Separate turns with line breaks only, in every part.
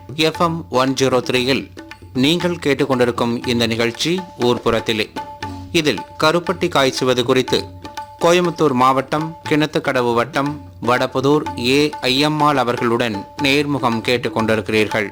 FM one zero த்ரீயில் நீங்கள் கேட்டுக்கொண்டிருக்கும் இந்த நிகழ்ச்சி ஊர்ப்புறத்திலே இதில் கருப்பட்டி காய்ச்சுவது குறித்து கோயம்புத்தூர் மாவட்டம் கிணத்துக்கடவு வட்டம் வடபுதூர் ஏ ஐயம்மாள் அவர்களுடன் நேர்முகம் கேட்டுக்கொண்டிருக்கிறீர்கள்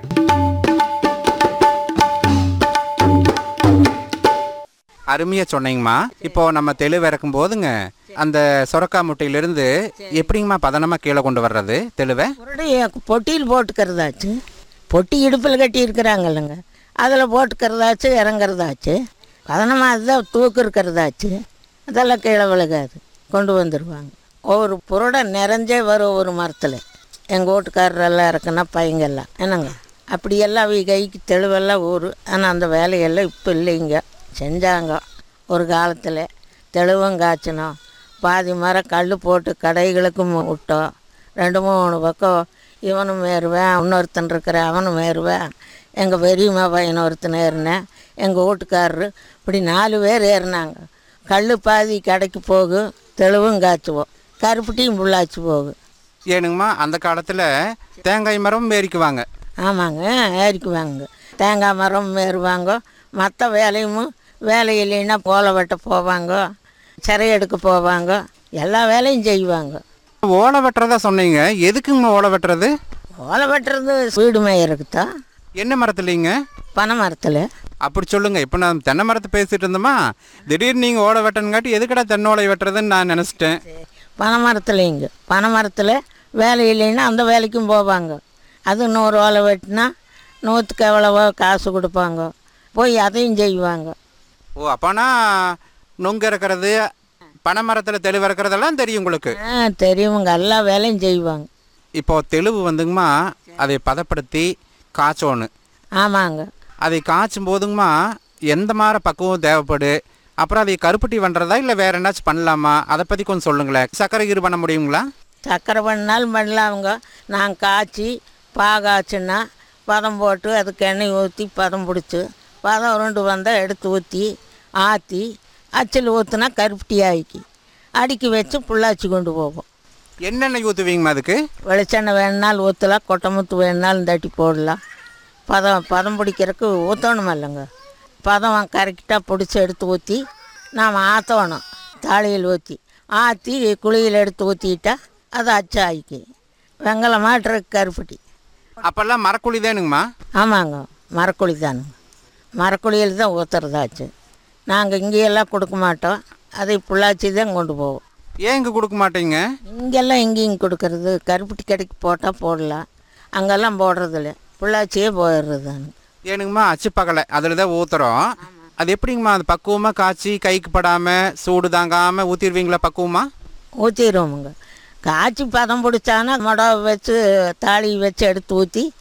அருமையா சொன்னீங்கம்மா இப்போ நம்ம தெளிவு இறக்கும் போதுங்க அந்த சொரக்கா முட்டையிலிருந்து எப்படிங்கம்மா பதனமா கீழே கொண்டு வர்றது தெளிவை
புரடி பொட்டியில் போட்டுக்கிறதாச்சு பொட்டி இடுப்பில் கட்டி இருக்கிறாங்கல்லங்க அதில் போட்டுக்கிறதாச்சு இறங்குறதாச்சு பதனமாக அதுதான் தூக்கு இருக்கிறதாச்சு அதெல்லாம் கீழே விழுகாது கொண்டு வந்துடுவாங்க ஒவ்வொரு புரடை நிறைஞ்சே வரும் ஒரு மரத்தில் எங்கள் வீட்டுக்காரரெல்லாம் இறக்குனா பையங்கெல்லாம் என்னங்க அப்படியெல்லாம் அவங்க கைக்கு தெளிவெல்லாம் ஊறு ஆனால் அந்த வேலையெல்லாம் இப்போ இல்லைங்க செஞ்சாங்க ஒரு காலத்தில் தெளிவும் காய்ச்சினோம் பாதி மரம் கல் போட்டு கடைகளுக்கும் விட்டோம் ரெண்டு மூணு பக்கம் இவனும் ஏறுவேன் இன்னொருத்தன் இருக்கிற அவனும் ஏறுவேன் எங்கள் பெரியம்மா பையன் ஒருத்தன் ஏறினேன் எங்கள் வீட்டுக்காரரு இப்படி நாலு பேர் ஏறினாங்க கல் பாதி கடைக்கு போகும் தெளிவும் காய்ச்சுவோம் கருப்பட்டியும் புள்ளாச்சு போகும்
ஏனுங்கம்மா அந்த காலத்துல தேங்காய் மரம் மேரிக்குவாங்க
ஆமாங்க ஏறிக்குவாங்க தேங்காய் மரம் ஏறுவாங்க மற்ற வேலையும் வேலை இல்லைன்னா போலை வெட்ட போவாங்க சிறை எடுக்க போவாங்க எல்லா வேலையும் செய்வாங்க
ஓலை வெட்டுறதா சொன்னீங்க எதுக்குங்கம்மா ஓலை வெட்டுறது
ஓலை வெட்டுறது வீடு மேயருக்கு தான்
என்ன மரத்துலீங்க
பனை மரத்தில்
அப்படி சொல்லுங்க இப்போ நான் தென்னை மரத்தை பேசிட்டு இருந்தோமா திடீர்னு நீங்கள் ஓலை வெட்டணுங்காட்டி எதுக்கடா தென்னை ஓலை வெட்டுறதுன்னு நான் நினச்சிட்டேன்
பனை மரத்துலேங்க பனை மரத்தில் வேலை இல்லைன்னா அந்த வேலைக்கும் போவாங்க அது நூறு ஓலை வெட்டினா நூற்றுக்கு எவ்வளவோ காசு கொடுப்பாங்க போய் அதையும் செய்வாங்க
ஓ அப்போனா நொங்கு இறக்கிறது பனை மரத்தில் தெளிவு இறக்குறதெல்லாம் தெரியும் உங்களுக்கு
ஆ தெரியுங்க எல்லா வேலையும் செய்வாங்க
இப்போ தெளிவு வந்துங்கம்மா அதை பதப்படுத்தி காய்ச்சோன்னு
ஆமாங்க
அதை காய்ச்சும் போதுங்கம்மா எந்த மாதிரி பக்குவம் தேவைப்படு அப்புறம் அதை கருப்பட்டி பண்ணுறதா இல்லை வேற என்னாச்சும் பண்ணலாமா அதை பற்றி கொஞ்சம் சொல்லுங்களேன் சர்க்கரை கீறு பண்ண முடியுங்களா
சக்கரை பண்ணாலும் பண்ணலாமுங்க நான் காய்ச்சி பா காய்ச்சின்னா பதம் போட்டு அதுக்கு எண்ணெய் ஊற்றி பதம் பிடிச்சி பதம் உருண்டு வந்தால் எடுத்து ஊற்றி ஆற்றி அச்சில் ஊற்றுனா கருப்பட்டி ஆக்கி அடுக்கி வச்சு புள்ளாச்சி கொண்டு போவோம்
என்னென்ன ஊற்றுவீங்கம்மா அதுக்கு
வெளிச்செண்ணெய் வேணுனாலும் ஊற்றலாம் கொட்டமுத்து வேணுனாலும் தட்டி போடலாம் பதம் பதம் பிடிக்கிறதுக்கு ஊற்றணும் இல்லைங்க பதம் கரெக்டாக பிடிச்சி எடுத்து ஊற்றி நாம் ஆற்றணும் தாளியில் ஊற்றி ஆற்றி குழியில் எடுத்து ஊற்றிட்டா அது அச்சு ஆயிக்கு வெங்கலம் மாட்டுறதுக்கு கருப்பட்டி
அப்போல்லாம் மரக்குழி தானுங்கம்மா
ஆமாங்க மரக்குழி தானுங்க மரக்குழியில் தான் ஊற்றுறதாச்சு நாங்கள் இங்கேயெல்லாம் கொடுக்க மாட்டோம் அதை புள்ளாச்சி தான் கொண்டு போவோம்
ஏன் இங்கே கொடுக்க மாட்டீங்க
இங்கெல்லாம் எங்கேயும் கொடுக்கறது கருப்பட்டி கடைக்கு போட்டால் போடலாம் அங்கெல்லாம் போடுறதில்ல புள்ளாச்சியே போயிடுறது
ஏனுங்கம்மா அச்சு பகலை அதில் தான் ஊற்றுறோம் அது எப்படிங்கம்மா அது பக்குவமாக காய்ச்சி கைக்கு படாமல் சூடு தாங்காமல் ஊற்றிடுவீங்களா பக்குவமா
ஊற்றிடுவோமுங்க காய்ச்சி பதம் பிடிச்சானா மொடவை வச்சு தாலி வச்சு எடுத்து ஊற்றி